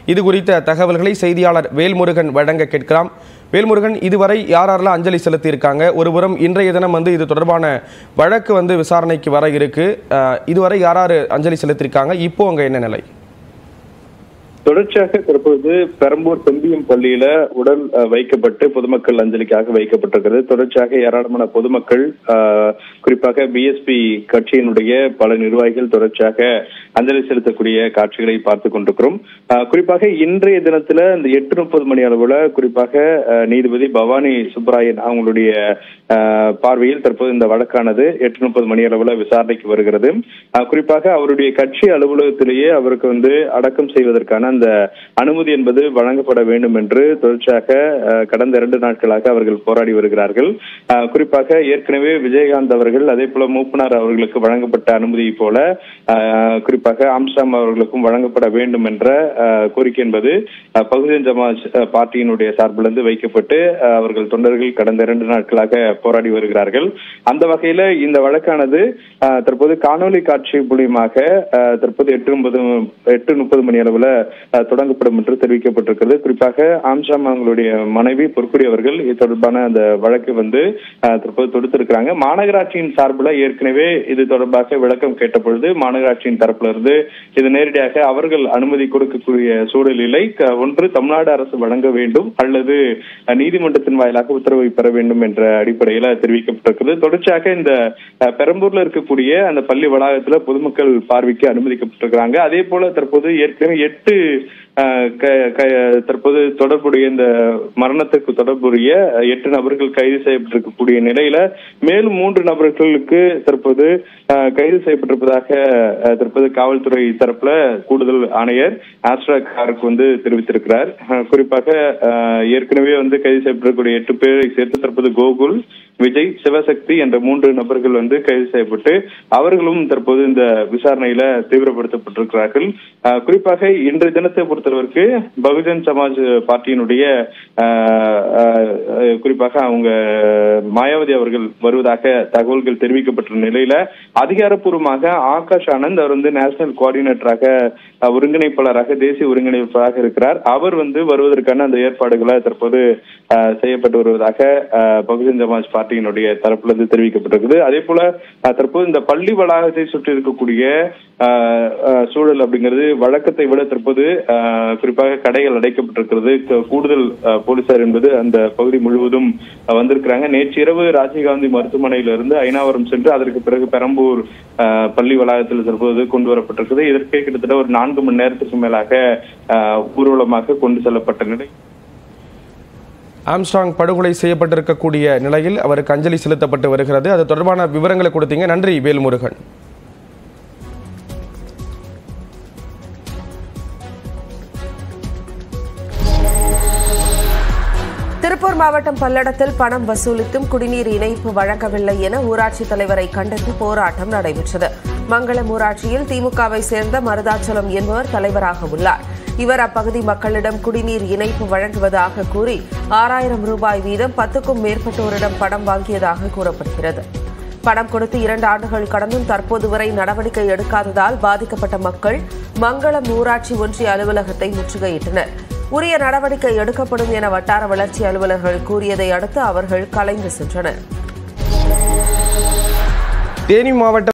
இது குறித்த தகவல்களை செய்தியாளர் வேல்முருகன் வழங்க கேட்கலாம் வேல்முருகன் இதுவரை யார் யாரெல்லாம் அஞ்சலி செலுத்தியிருக்காங்க ஒருபுறம் இன்றைய தினம் வந்து இது தொடர்பான வழக்கு வந்து விசாரணைக்கு வர இருக்கு அஹ், இதுவரை யார் யார் அஞ்சலி செலுத்தியிருக்காங்க இப்போ அங்கே என்ன நிலை தொடர்ச்சியாக தற்போது பெரம்பூர் செம்பியம் பள்ளியில உடல் அஹ், வைக்கப்பட்டு பொதுமக்கள் அஞ்சலிக்காக வைக்கப்பட்டிருக்கிறது தொடர்ச்சியாக ஏராளமான பொதுமக்கள் அஹ், குறிப்பாக பிஎஸ்பி கட்சியினுடைய பல நிர்வாகிகள் தொடர்ச்சியாக அஞ்சலி செலுத்தக்கூடிய காட்சிகளை பார்த்து கொண்டிருக்கிறோம் அஹ், குறிப்பாக இன்றைய தினத்துல இந்த எட்டு முப்பது மணி அளவுல குறிப்பாக அஹ், நீதிபதி பவானி சுப்பராயன் அவங்களுடைய அஹ், பார்வையில் தற்போது இந்த வழக்கானது எட்டு முப்பது மணி அளவுல விசாரணைக்கு வருகிறது அஹ், குறிப்பாக அவருடைய கட்சி அலுவலகத்திலேயே அவருக்கு வந்து அடக்கம் செய்வதற்கான அந்த அனுமதி என்பது வழங்கப்பட வேண்டும் என்று தொடர்ச்சியாக அஹ், கடந்த இரண்டு நாட்களாக அவர்கள் போராடி வருகிறார்கள் அஹ், குறிப்பாக ஏற்கனவே விஜயகாந்த் அவர்கள் அதே போல மூப்பனார் அவர்களுக்கு வழங்கப்பட்ட அனுமதியை போல அஹ், குறிப்பாக ஆம்ஸ்டாம் அவர்களுக்கும் வழங்கப்பட வேண்டும் என்ற அஹ், கோரிக்கை என்பது அஹ், பகுஜன் சமாஜ் அஹ், பார்ட்டியினுடைய சார்பிலிருந்து வைக்கப்பட்டு அஹ், அவர்கள் தொண்டர்கள் கடந்த இரண்டு நாட்களாக போராடி வருகிறார்கள் அந்த வகையில இந்த வழக்கானது அஹ், தற்போது காணொலி காட்சி மூலியமாக அஹ், தற்போது எட்டு முப்பது எட்டு முப்பது மணி அளவுல அஹ், தொடங்கப்படும் என்று தெரிவிக்கப்பட்டிருக்கிறது குறிப்பாக ஆம்சாம் அவங்களுடைய மனைவி பொற்குடி அவர்கள் இது தொடர்பான அந்த வழக்கு வந்து அஹ், தற்போது தொடுத்திருக்கிறாங்க மாநகராட்சியின் சார்பில் ஏற்கனவே இது தொடர்பாக விளக்கம் கேட்ட பொழுது மாநகராட்சியின் தரப்புல இருந்து இது நேரடியாக அவர்கள் அனுமதி கொடுக்கக்கூடிய சூழல் இல்லை க- ஒன்று தமிழ்நாடு அரசு வழங்க வேண்டும் அல்லது அஹ், நீதிமன்றத்தின் வாயிலாக உத்தரவை பெற வேண்டும் என்ற அடிப்படையில தெரிவிக்கப்பட்டிருக்கிறது தொடர்ச்சியாக இந்த அஹ், பெரம்பூர்ல இருக்கக்கூடிய அந்த பள்ளி வளாகத்துல பொதுமக்கள் பார்வைக்கு அனுமதிக்கப்பட்டிருக்கிறாங்க அதே போல தற்போது ஏற்கனவே எட்டு அஹ், க- க- தற்போது தொடர்புடைய இந்த மரணத்துக்கு தொடர்புடைய எட்டு நபர்கள் கைது செய்யப்பட்டிருக்கக்கூடிய நிலையில மேலும் மூன்று நபர்களுக்கு தற்போது அஹ், கைது செய்யப்பட்டிருப்பதாக அஹ், தற்போது காவல்துறை தரப்புல கூடுதல் ஆணையர் ஆஸ்ட்ரா காருக்கு வந்து தெரிவித்திருக்கிறார் அஹ், குறிப்பாக அஹ், ஏற்கனவே வந்து கைது செய்யப்பட்டிருக்கக்கூடிய எட்டு பேரை சேர்த்து தற்போது கோகுல் விஜய் சிவசக்தி என்ற மூன்று நபர்கள் வந்து கைது செய்யப்பட்டு அவர்களும் தற்போது இந்த விசாரணையில தீவிரப்படுத்தப்பட்டிருக்கிறார்கள் அஹ், குறிப்பாக இன்றைய தினத்தை பொறுத்தளவிற்கு பகுஜன் சமாஜ் பார்ட்டியினுடைய அஹ், அஹ், அஹ், குறிப்பாக அவங்க மாயாவதி அவர்கள் வருவதாக தகவல்கள் தெரிவிக்கப்பட்ட நிலையில அதிகாரப்பூர்வமாக ஆகாஷ் ஆனந்த் அவர் வந்து நேஷனல் கோஆர்டினேட்டராக அஹ், ஒருங்கிணைப்பாளராக தேசிய ஒருங்கிணைப்பாளராக இருக்கிறார் அவர் வந்து வருவதற்கான அந்த ஏற்பாடுகளை தற்போது அஹ், செய்யப்பட்டு வருவதாக அஹ், பகுஜன் சமாஜ் பார்ட்டியினுடைய தரப்பிலிருந்து தெரிவிக்கப்பட்டிருக்குது அதே போல அஹ், தற்போது இந்த பள்ளி வளாகத்தை சுற்றி இருக்கக்கூடிய அஹ், அஹ், சூழல் அப்படிங்கிறது வழக்கத்தை விட தற்போது அஹ், குறிப்பாக கடைகள் அடைக்கப்பட்டிருக்கிறது க- கூடுதல் அஹ், போலீசார் என்பது அந்த பகுதி முழுவதும் அஹ், வந்திருக்கிறாங்க நேற்று இரவு ராஜீவ்காந்தி மருத்துவமனையிலிருந்து ஐநாவரம் சென்று அதற்கு பிறகு பெரம்பூர் அஹ், பள்ளி வளாகத்தில் தற்போது கொண்டு வரப்பட்டிருக்கிறது இதற்கே கிட்டத்தட்ட ஒரு நான்கு மணி நேரத்துக்கு மேலாக அஹ், ஊர்வலமாக கொண்டு செல்லப்பட்ட நிலை ஆம்ஸ்ட்ராங் படுகொலை செய்யப்பட்டிருக்கக்கூடிய நிலையில் அவருக்கு அஞ்சலி செலுத்தப்பட்டு வருகிறது அது தொடர்பான விவரங்களை கொடுத்தீங்க நன்றி வேல்முருகன் திருப்பூர் மாவட்டம் பல்லடத்தில் பணம் வசூலித்தும் குடிநீர் இணைப்பு வழங்கவில்லை என ஊராட்சித் தலைவரை கண்டித்து போராட்டம் நடைபெற்றது மங்களம் ஊராட்சியில் திமுகவை சேர்ந்த மருதாச்சலம் என்பவர் தலைவராக உள்ளார் இவர் அப்பகுதி மக்களிடம் குடிநீர் இணைப்பு வழங்குவதாக கூறி ஆறாயிரம் ரூபாய் வீதம் பத்துக்கும் மேற்பட்டோரிடம் பணம் வாங்கியதாக கூறப்படுகிறது பணம் கொடுத்து இரண்டு ஆண்டுகள் கடந்தும் தற்போது வரை நடவடிக்கை எடுக்காததால் பாதிக்கப்பட்ட மக்கள் மங்களம் ஊராட்சி ஒன்றிய அலுவலகத்தை முற்றுகையிட்டனர் உரிய நடவடிக்கை எடுக்கப்படும் என வட்டார வளர்ச்சி அலுவலர்கள் கூறியதை அடுத்து அவர்கள் கலைந்து சென்றனர் தேனி மாவட்ட